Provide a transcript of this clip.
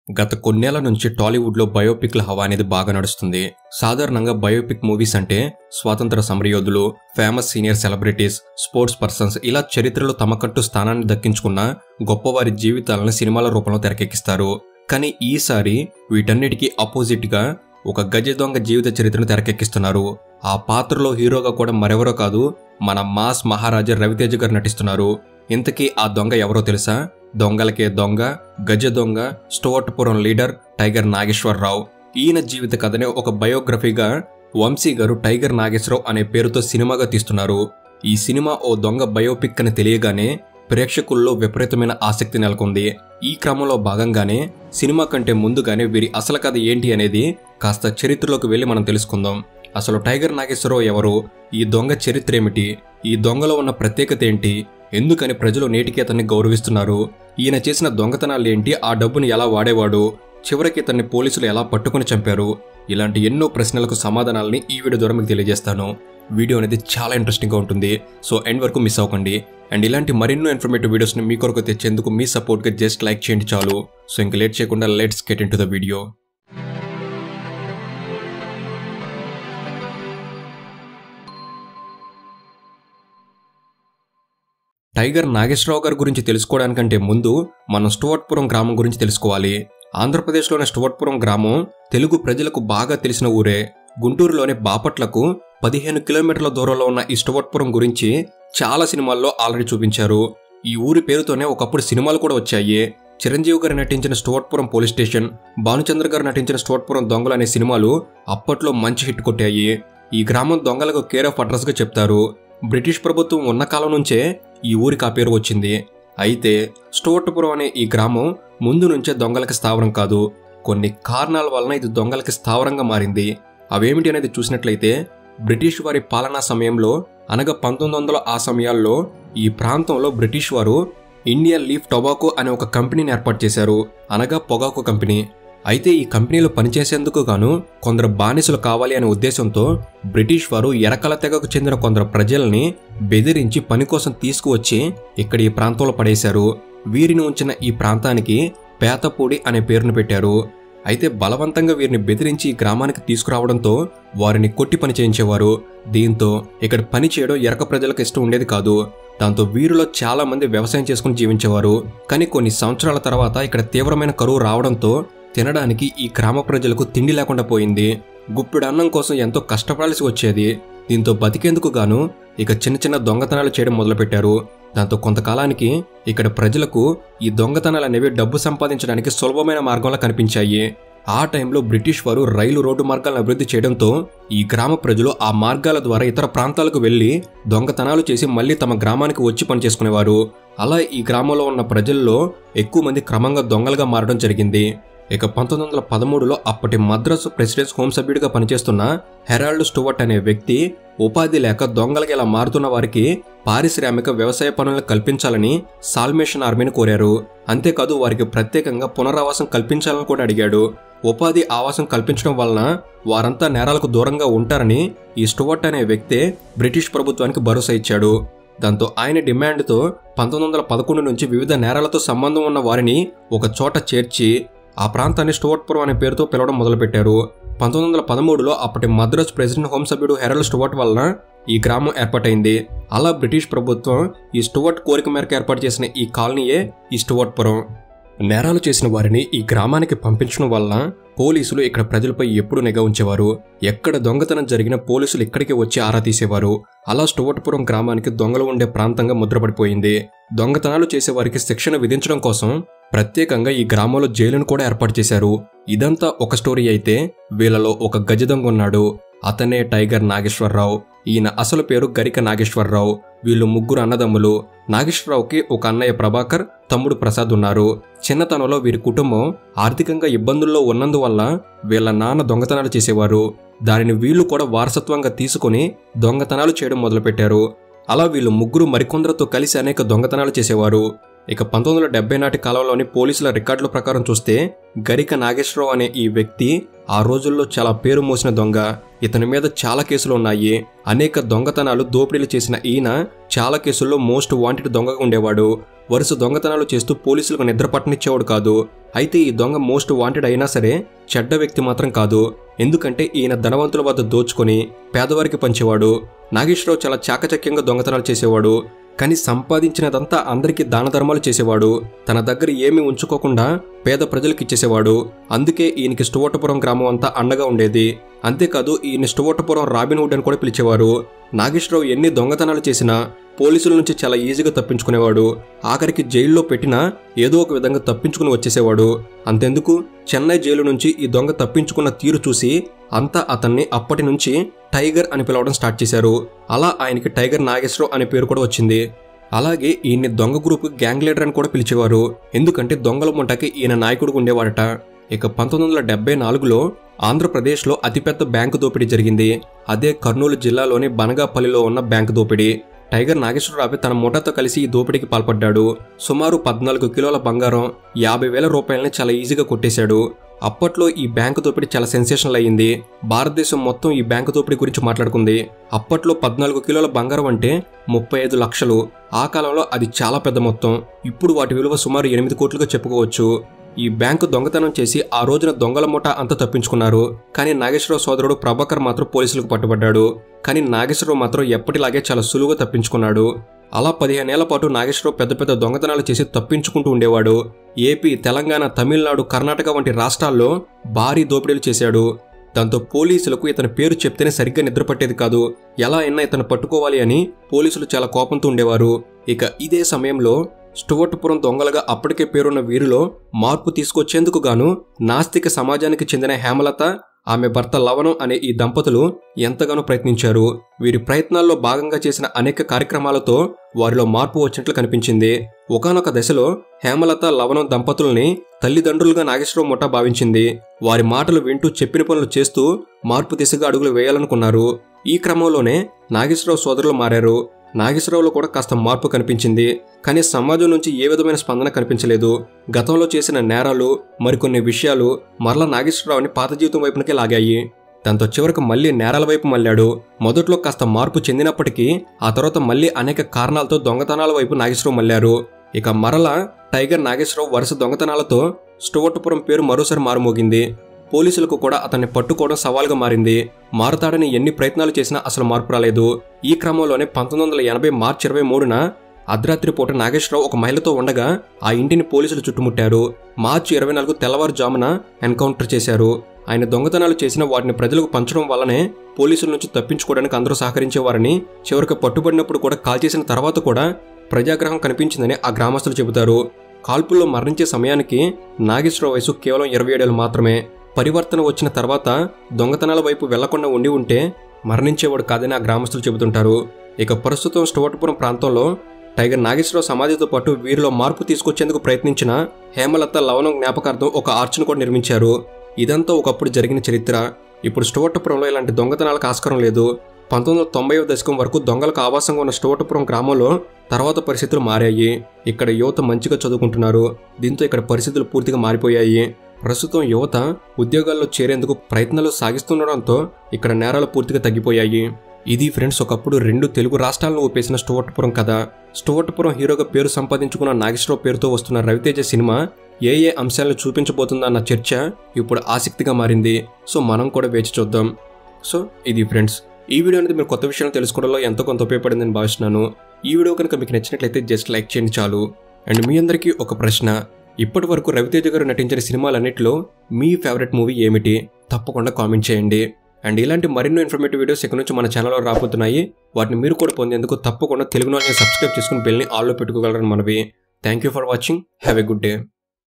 గత కొన్నేళ్ల నుంచి టాలీవుడ్లో బయోపిక్ల హవా అనేది బాగా నడుస్తుంది సాధారణంగా బయోపిక్ మూవీస్ అంటే స్వాతంత్ర సమరయోధులు famous senior celebrities sports persons ఇలా చరిత్రలో తమకంటూ స్థానాన్ని దక్కించుకున్న గొప్పవారి జీవితాలను సినిమాల రూపంలో తెరకెక్కిస్తారు కానీ ఈసారి వీటన్నిటికీ అపోజిట్గా ఒక గజ దొంగ జీవిత చరిత్రను తెరకెక్కిస్తున్నారు ఆ పాత్రలో హీరోగా కూడా మరెవరో కాదు మన మాస్ మహారాజా రవితేజ గారు నటిస్తున్నారు ఇంతకీ ఆ దొంగ ఎవరో తెలుసా దొంగలకే దొంగ గజ దొంగ స్టోవట్పురం లీడర్ టైగర్ నాగేశ్వరరావు ఈయన జీవిత కథనే ఒక బయోగ్రఫీగా వంశీ గారు టైగర్ నాగేశ్వరరావు అనే పేరుతో సినిమాగా తీస్తున్నారు ఈ సినిమా ఓ దొంగ బయోపిక్ అని తెలియగానే ప్రేక్షకుల్లో విపరీతమైన ఆసక్తి నెలకొంది ఈ క్రమంలో భాగంగానే సినిమా కంటే ముందుగానే వీరి అసలు కథ ఏంటి అనేది కాస్త చరిత్రలోకి వెళ్ళి మనం తెలుసుకుందాం అసలు టైగర్ నాగేశ్వరరావు ఎవరు ఈ దొంగ చరిత్ర ఏమిటి ఈ దొంగలో ఉన్న ప్రత్యేకత ఏంటి ఎందుకని ప్రజలు నేటికి అతన్ని గౌరవిస్తున్నారు ఈయన చేసిన దొంగతనాలు ఏంటి ఆ డబ్బును ఎలా వాడేవాడు చివరికి ఇతన్ని పోలీసులు ఎలా పట్టుకుని చంపారు ఇలాంటి ఎన్నో ప్రశ్నలకు సమాధానాలని ఈ వీడియో ద్వారా మీకు తెలియజేస్తాను వీడియో అనేది చాలా ఇంట్రెస్టింగ్గా ఉంటుంది సో ఎండ్ వరకు మిస్ అవ్వకండి అండ్ ఇలాంటి మరెన్నో ఇన్ఫర్మేటివ్ వీడియోస్ని మీ కొరకు తెచ్చేందుకు మీ సపోర్ట్గా జస్ట్ లైక్ చేయండి చాలు సో ఇంక లేట్ చేయకుండా let's get into the video tiger Nageswararao గారి గురించి తెలుసుకోవడానికంటే ముందు మనం స్టువర్ట్పురం గ్రామం గురించి తెలుసుకోవాలి ఆంధ్రప్రదేశ్లోని స్టువర్ట్పురం గ్రామం తెలుగు ప్రజలకు బాగా తెలిసిన ఊరే గుంటూరులోని బాపట్లకు పదిహేను కిలోమీటర్ల దూరంలో ఉన్న ఈ స్టువర్ట్పురం గురించి చాలా సినిమాల్లో ఆల్రెడీ చూపించారు ఈ ఊరి పేరుతోనే ఒకప్పుడు సినిమాలు కూడా వచ్చాయి చిరంజీవి గారు నటించిన స్టువర్ట్పురం పోలీస్ స్టేషన్ భానుచంద్ర గారు నటించిన స్టువర్ట్పురం దొంగలు అనే సినిమాలు అప్పట్లో మంచి హిట్ కొట్టాయి ఈ గ్రామం దొంగలకు కేర్ ఆఫ్ అడ్రస్గా చెప్తారు బ్రిటిష్ ప్రభుత్వం ఉన్న కాలం నుంచే ఈ ఊరికి ఆ పేరు వచ్చింది అయితే స్టోర్టపురం అనే ఈ గ్రామం ముందు నుంచే దొంగలకి స్థావరం కాదు కొన్ని కారణాల వలన ఇది దొంగలకి స్థావరంగా మారింది అవేమిటి అనేది చూసినట్లయితే బ్రిటిష్ వారి పాలనా సమయంలో అనగా పంతొమ్మిది వందల ఆ సమయాల్లో ఈ ప్రాంతంలో బ్రిటిష్ వారు ఇండియన్ లీఫ్ టొబాకో అనే ఒక కంపెనీని ఏర్పాటు చేశారు అనగా పొగాకు కంపెనీ అయితే ఈ కంపెనీలో పనిచేసేందుకు గాను కొందరు బానిసలు కావాలి అనే ఉద్దేశంతో బ్రిటిష్ వారు ఎరకల తెగకు చెందిన కొందరు ప్రజల్ని బెదిరించి పని కోసం తీసుకువచ్చి ఇక్కడ ఈ ప్రాంతంలో పడేశారు వీరిని ఉంచిన ఈ ప్రాంతానికి పేతపూడి అనే పేరును పెట్టారు అయితే బలవంతంగా వీరిని బెదిరించి ఈ గ్రామానికి తీసుకురావడంతో వారిని కొట్టి పని చేయించేవారు దీంతో ఇక్కడ పని చేయడం ఎరక ప్రజలకు ఇష్టం ఉండేది కాదు దాంతో వీరిలో చాలా మంది వ్యవసాయం చేసుకుని జీవించేవారు కానీ కొన్ని సంవత్సరాల తర్వాత ఇక్కడ తీవ్రమైన కరువు రావడంతో తినడానికి ఈ గ్రామ ప్రజలకు తిండి లేకుండా పోయింది గుప్పిడు అన్నం కోసం ఎంతో కష్టపడాల్సి వచ్చేది దీంతో బతికేందుకు గాను ఇక చిన్న చిన్న దొంగతనాలు చేయడం మొదలుపెట్టారు దాంతో కొంతకాలానికి ఇక్కడ ప్రజలకు ఈ దొంగతనాలు అనేవి డబ్బు సంపాదించడానికి సులభమైన మార్గంలో కనిపించాయి ఆ టైంలో బ్రిటిష్ వారు రైలు రోడ్డు మార్గాలను అభివృద్ధి చేయడంతో ఈ గ్రామ ప్రజలు ఆ మార్గాల ద్వారా ఇతర ప్రాంతాలకు వెళ్లి దొంగతనాలు చేసి మళ్ళీ తమ గ్రామానికి వచ్చి పనిచేసుకునేవారు అలా ఈ గ్రామంలో ఉన్న ప్రజల్లో ఎక్కువ మంది క్రమంగా దొంగలుగా మారడం జరిగింది ఇక పంతొమ్మిది వందల పదమూడులో అప్పటి మద్రాసు ప్రెసిడెన్స్ హోం సభ్యుడిగా పనిచేస్తున్న హెరాల్డ్ స్టువర్ట్ అనే వ్యక్తి ఉపాధి లేక దొంగలకి ఇలా మారుతున్న వారికి పారిశ్రామిక వ్యవసాయ పనులను కల్పించాలని సాల్మేషన్ ఆర్మీని కోరారు అంతేకాదు వారికి ప్రత్యేకంగా పునరావాసం కల్పించాలని కూడా అడిగాడు ఉపాధి ఆవాసం కల్పించడం వలన వారంతా నేరాలకు దూరంగా ఉంటారని ఈ స్టువర్ట్ అనే వ్యక్తే బ్రిటిష్ ప్రభుత్వానికి భరోసా ఇచ్చాడు దాంతో ఆయన డిమాండ్తో పంతొమ్మిది వందల పదకొండు నుంచి వివిధ నేరాలతో సంబంధం ఉన్న వారిని ఒక చోట చేర్చి ఆ ప్రాంతాన్ని స్టువర్ట్పురం అనే పేరుతో పిలవడం మొదలుపెట్టారు పంతొమ్మిది వందల పదమూడులో అప్పటి మద్రాస్ ప్రెసిడెంట్ హోం సభ్యుడు హెరల్ స్టువర్ట్ వలన ఈ గ్రామం ఏర్పాటైంది అలా బ్రిటిష్ ప్రభుత్వం ఈ స్టువర్ట్ కోరిక మేరకు ఏర్పాటు చేసిన ఈ కాలనీయే ఈ స్టువర్ట్పురం నేరాలు చేసిన వారిని ఈ గ్రామానికి పంపించడం వలన పోలీసులు ఇక్కడ ప్రజలపై ఎప్పుడు నిఘా ఉంచేవారు ఎక్కడ దొంగతనం జరిగిన పోలీసులు ఇక్కడికి వచ్చి ఆరా తీసేవారు అలా స్టువర్ట్పురం గ్రామానికి దొంగలు ఉండే ప్రాంతంగా ముద్రపడిపోయింది దొంగతనాలు చేసేవారికి శిక్షణ విధించడం కోసం ప్రత్యేకంగా ఈ గ్రామంలో జైలును కూడా ఏర్పాటు చేశారు ఇదంతా ఒక స్టోరీ అయితే వీళ్ళలో ఒక గజ దొంగ ఉన్నాడు అతనే టైగర్ నాగేశ్వరరావు ఈయన అసలు పేరు గరిక నాగేశ్వరరావు వీళ్ళు ముగ్గురు అన్నదమ్ములు నాగేశ్వరరావుకి ఒక అన్నయ్య ప్రభాకర్ తమ్ముడు ప్రసాద్ ఉన్నారు చిన్నతనంలో వీరి కుటుంబం ఆర్థికంగా ఇబ్బందుల్లో ఉన్నందువల్ల వీళ్ళ నాన్న దొంగతనాలు చేసేవారు దానిని వీళ్ళు కూడా వారసత్వంగా తీసుకుని దొంగతనాలు చేయడం మొదలుపెట్టారు అలా వీళ్ళు ముగ్గురు మరికొందరితో కలిసి అనేక దొంగతనాలు చేసేవారు ఇక పంతొమ్మిది వందల డెబ్బై నాటి కాలంలోని పోలీసుల రికార్డుల ప్రకారం చూస్తే గరిక నాగేశ్వరరావు అనే ఈ వ్యక్తి ఆ రోజుల్లో చాలా పేరు మోసిన దొంగ ఇతని మీద చాలా కేసులు ఉన్నాయి అనేక దొంగతనాలు దోపిడీలు చేసిన ఈయన చాలా కేసుల్లో మోస్ట్ వాంటెడ్ దొంగగా ఉండేవాడు వరుస దొంగతనాలు చేస్తూ పోలీసులకు నిద్ర పట్టనిచ్చేవాడు కాదు అయితే ఈ దొంగ మోస్ట్ వాంటెడ్ అయినా సరే చెడ్డ వ్యక్తి మాత్రం కాదు ఎందుకంటే ఈయన ధనవంతుల వద్ద దోచుకొని పేదవారికి పంచేవాడు నాగేశ్వరరావు చాలా చాకచక్యంగా దొంగతనాలు చేసేవాడు కానీ సంపాదించినదంతా అందరికీ దాన ధర్మాలు చేసేవాడు తన దగ్గర ఏమీ ఉంచుకోకుండా పేద ప్రజలకు ఇచ్చేసేవాడు అందుకే ఈయనకి స్టువటపురం గ్రామం అంతా అండగా ఉండేది అంతేకాదు ఈయన స్టువటపురం రాబిన్వుడ్ అని కూడా పిలిచేవారు నాగేశ్వరరావు ఎన్ని దొంగతనాలు చేసినా పోలీసుల నుంచి చాలా ఈజీగా తప్పించుకునేవాడు ఆఖరికి జైల్లో పెట్టినా ఏదో ఒక విధంగా తప్పించుకుని వచ్చేసేవాడు అంతెందుకు చెన్నై జైలు నుంచి ఈ దొంగ తప్పించుకున్న తీరు చూసి అంతా అతన్ని అప్పటి నుంచి టైగర్ అని పిలవడం స్టార్ట్ చేశారు అలా ఆయనకి టైగర్ నాగేశ్వరరావు అనే పేరు కూడా వచ్చింది అలాగే ఈయన్ని దొంగ గ్రూప్ గ్యాంగ్ లీడర్ అని కూడా పిలిచేవారు ఎందుకంటే దొంగల ముంటకి ఈయన నాయకుడు ఉండేవాడట ఇక పంతొమ్మిది వందల డెబ్బై నాలుగులో ఆంధ్రప్రదేశ్లో అతిపెద్ద బ్యాంకు దోపిడీ జరిగింది అదే కర్నూలు జిల్లాలోని బనగాపల్లిలో ఉన్న బ్యాంకు దోపిడీ టైగర్ నాగేశ్వరరావు తన ముఠాతో కలిసి ఈ దోపిడీకి పాల్పడ్డాడు సుమారు పద్నాలుగు కిలోల బంగారం యాభై వేల రూపాయలని చాలా ఈజీగా కొట్టేశాడు అప్పట్లో ఈ బ్యాంకు దోపిడీ చాలా సెన్సేషనల్ అయ్యింది భారతదేశం మొత్తం ఈ బ్యాంకు దోపిడీ గురించి మాట్లాడుకుంది అప్పట్లో పద్నాలుగు కిలోల బంగారం అంటే ముప్పై ఐదు లక్షలు ఆ కాలంలో అది చాలా పెద్ద మొత్తం ఇప్పుడు వాటి విలువ సుమారు ఎనిమిది కోట్లుగా చెప్పుకోవచ్చు ఈ బ్యాంకు దొంగతనం చేసి ఆ రోజున దొంగల ముఠ అంతా తప్పించుకున్నారు కానీ నాగేశ్వరరావు సోదరుడు ప్రభాకర్ మాత్రం పోలీసులకు పట్టుబడ్డాడు కానీ నాగేశ్వరరావు మాత్రం ఎప్పటిలాగే చాలా సులువుగా తప్పించుకున్నాడు అలా పదిహేనేళ్ల పాటు నాగేశ్వరరావు పెద్ద పెద్ద దొంగతనాలు చేసి తప్పించుకుంటూ ఉండేవాడు ఏపీ తెలంగాణ తమిళనాడు కర్ణాటక వంటి రాష్ట్రాల్లో భారీ దోపిడీలు చేశాడు దాంతో పోలీసులకు ఇతని పేరు చెప్తేనే సరిగ్గా నిద్రపట్టేది కాదు ఎలా అయినా ఇతను పట్టుకోవాలి అని పోలీసులు చాలా కోపంతో ఉండేవారు ఇక ఇదే సమయంలో స్టువర్ట్పురం దొంగలుగా అప్పటికే పేరున్న వీరిలో మార్పు తీసుకొచ్చేందుకు గాను నాస్తిక సమాజానికి చెందిన హేమలత ఆమె భర్త లవణం అనే ఈ దంపతులు ఎంతగానో ప్రయత్నించారు వీరి ప్రయత్నాల్లో భాగంగా చేసిన అనేక కార్యక్రమాలతో వారిలో మార్పు వచ్చినట్లు కనిపించింది ఒకనొక దశలో హేమలత లవణం దంపతుల్ని తల్లిదండ్రులుగా నాగేశ్వరరావు ముఠా భావించింది వారి మాటలు వింటూ చెప్పిన పనులు చేస్తూ మార్పు దిశగా అడుగులు వేయాలనుకున్నారు ఈ క్రమంలోనే నాగేశ్వరరావు సోదరులు మారారు నాగేశ్వరరావులో కూడా కాస్త మార్పు కనిపించింది కానీ సమాజం నుంచి ఏ విధమైన స్పందన కనిపించలేదు గతంలో చేసిన నేరాలు మరికొన్ని విషయాలు మరలా నాగేశ్వరరావుని పాత జీవితం వైపునకే లాగాయి దాంతో చివరకు మళ్ళీ నేరాల వైపు మళ్ళాడు మొదట్లో కాస్త మార్పు చెందినప్పటికీ ఆ తర్వాత మళ్ళీ అనేక కారణాలతో దొంగతనాల వైపు నాగేశ్వరరావు మళ్ళారు ఇక మరలా టైగర్ నాగేశ్వరరావు వరుస దొంగతనాలతో స్టువర్ట్పురం పేరు మరోసారి మారుమోగింది పోలీసులకు కూడా అతన్ని పట్టుకోవడం సవాల్గా మారింది మారుతాడని ఎన్ని ప్రయత్నాలు చేసినా అసలు మార్పు రాలేదు ఈ క్రమంలోనే పంతొమ్మిది వందల ఎనభై మార్చి ఇరవై మూడున అర్ధరాత్రి పూట నాగేశ్వరరావు ఒక మహిళతో ఉండగా ఆ ఇంటిని పోలీసులు చుట్టుముట్టారు మార్చి ఇరవై నాలుగు తెల్లవారుజామున ఎన్కౌంటర్ చేశారు ఆయన దొంగతనాలు చేసిన వాటిని ప్రజలకు పంచడం వల్లనే పోలీసుల నుంచి తప్పించుకోవడానికి అందరూ సహకరించేవారని చివరికి పట్టుబడినప్పుడు కూడా కాల్ చేసిన తర్వాత కూడా ప్రజాగ్రహం కనిపించిందని ఆ గ్రామస్తులు చెబుతారు కాల్పుల్లో మరణించే సమయానికి నాగేశ్వరరావు వయసు కేవలం ఇరవై ఏడేళ్ళు మాత్రమే పరివర్తన వచ్చిన తర్వాత దొంగతనాల వైపు వెళ్లకుండా ఉండి ఉంటే మరణించేవాడు కాదని ఆ గ్రామస్తులు చెబుతుంటారు ఇక ప్రస్తుతం స్టువర్ట్పురం ప్రాంతంలో టైగర్ నాగేశ్వరరావు సమాధితో పాటు వీరిలో మార్పు తీసుకొచ్చేందుకు ప్రయత్నించిన హేమలత లవణం జ్ఞాపకార్థం ఒక ఆర్చ్ను కూడా నిర్మించారు ఇదంతా ఒకప్పుడు జరిగిన చరిత్ర ఇప్పుడు స్టువర్ట్పురంలో ఇలాంటి దొంగతనాలకు ఆస్కారం లేదు పంతొమ్మిది వందల తొంభై దశకం వరకు దొంగలకు ఆవాసంగా ఉన్న స్టువర్ట్పురం గ్రామంలో తర్వాత పరిస్థితులు మారాయి ఇక్కడ యువత మంచిగా చదువుకుంటున్నారు దీంతో ఇక్కడ పరిస్థితులు పూర్తిగా మారిపోయాయి ప్రస్తుతం యువత ఉద్యోగాల్లో చేరేందుకు ప్రయత్నాలు సాగిస్తుండడంతో ఇక్కడ నేరాలు పూర్తిగా తగ్గిపోయాయి ఇది ఫ్రెండ్స్ ఒకప్పుడు రెండు తెలుగు రాష్ట్రాలను ఊపేసిన స్టువర్ట్పురం కథ స్టువర్ట్పురం హీరోగా పేరు సంపాదించుకున్న నాగేశ్వరరావు పేరుతో వస్తున్న రవితేజ సినిమా ఏ ఏ అంశాలను చూపించబోతుందన్న చర్చ ఇప్పుడు ఆసక్తిగా మారింది సో మనం కూడా వేచి చూద్దాం సో ఇది ఫ్రెండ్స్ ఈ వీడియో అనేది మీరు కొత్త విషయాలు తెలుసుకోవడంలో ఎంతో కొంత ఉపయోగపడిందని భావిస్తున్నాను ఈ వీడియో కనుక మీకు నచ్చినట్లయితే జస్ట్ లైక్ చేయండి చాలు అండ్ మీ అందరికీ ఒక ప్రశ్న ఇప్పటి వరకు రవితేజ గారు నటించిన సినిమాలన్నింటిలో మీ ఫేవరెట్ మూవీ ఏమిటి తప్పకుండా కామెంట్ చేయండి అండ్ ఇలాంటి మరెన్నో ఇన్ఫర్మేటివ్ వీడియోస్ ఇక్కడ నుంచి మన ఛానల్లో రాబోతున్నాయి వాటిని మీరు కూడా పొందేందుకు తప్పకుండా తెలుగు నాలుగు సబ్స్క్రైబ్ చేసుకుని బెల్ని ఆల్లో పెట్టుకోగలరని మనవి thank you for watching have a good day